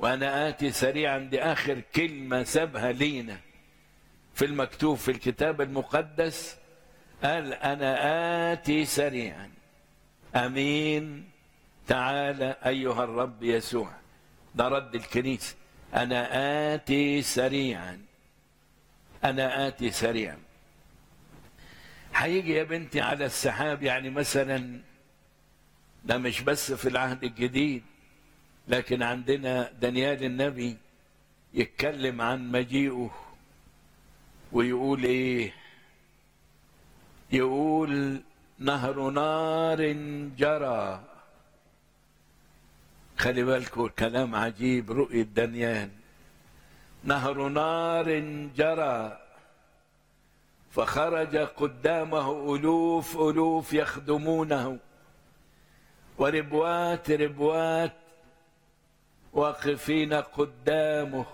وأنا آتي سريعا دي آخر كلمة سابها لينا في المكتوب في الكتاب المقدس قال أنا آتي سريعا أمين تعالى أيها الرب يسوع ده رد الكنيسة أنا آتي سريعا أنا آتي سريعا هيجي يا بنتي على السحاب يعني مثلا ده مش بس في العهد الجديد لكن عندنا دانيال النبي يتكلم عن مجيئه ويقول ايه يقول نهر نار جرى خلي بالكم كلام عجيب رؤية دانيال نهر نار جرى فخرج قدامه ألوف ألوف يخدمونه وربوات ربوات واقفين قدامه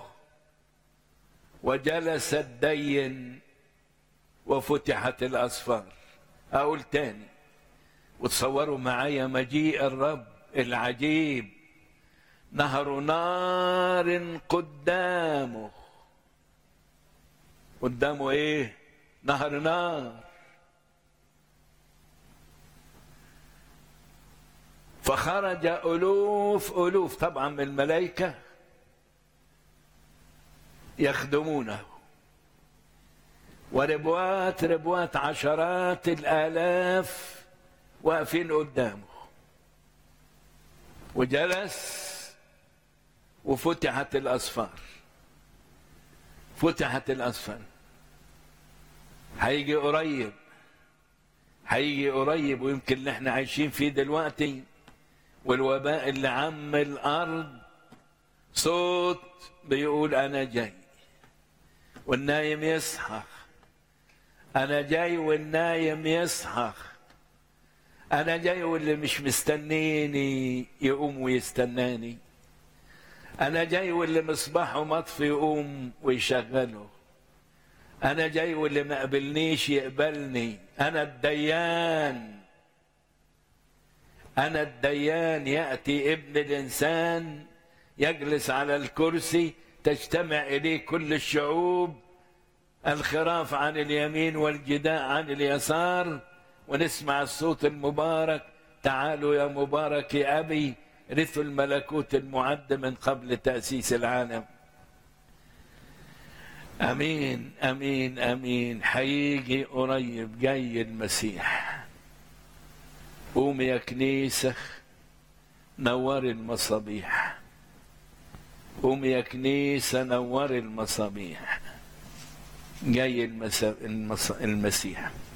وجلس الدين وفتحت الأسفار أقول تاني وتصوروا معايا مجيء الرب العجيب نهر نار قدامه قدامه ايه نهر نار فخرج ألوف ألوف طبعا من الملائكة يخدمونه وربوات ربوات عشرات الآلاف واقفين قدامه وجلس وفتحت الأسفار فتحت الأسفار هيجي قريب هيجي قريب ويمكن اللي احنا عايشين فيه دلوقتي والوباء اللي عم الارض صوت بيقول انا جاي والنايم يصحى انا جاي والنايم يصحى انا جاي واللي مش مستنيني يقوم ويستناني انا جاي واللي مصباحه مطفي يقوم ويشغله انا جاي واللي ما قبلنيش يقبلني انا الديان أنا الديان يأتي ابن الإنسان يجلس على الكرسي تجتمع إليه كل الشعوب الخراف عن اليمين والجداء عن اليسار ونسمع الصوت المبارك تعالوا يا مبارك يا أبي رثوا الملكوت المعد من قبل تأسيس العالم أمين أمين أمين حيجي قريب جاي المسيح قوم يا كنيسة نور المصابيح قوم يا كنيسة نور المصابيح جاي المس... المس... المسيح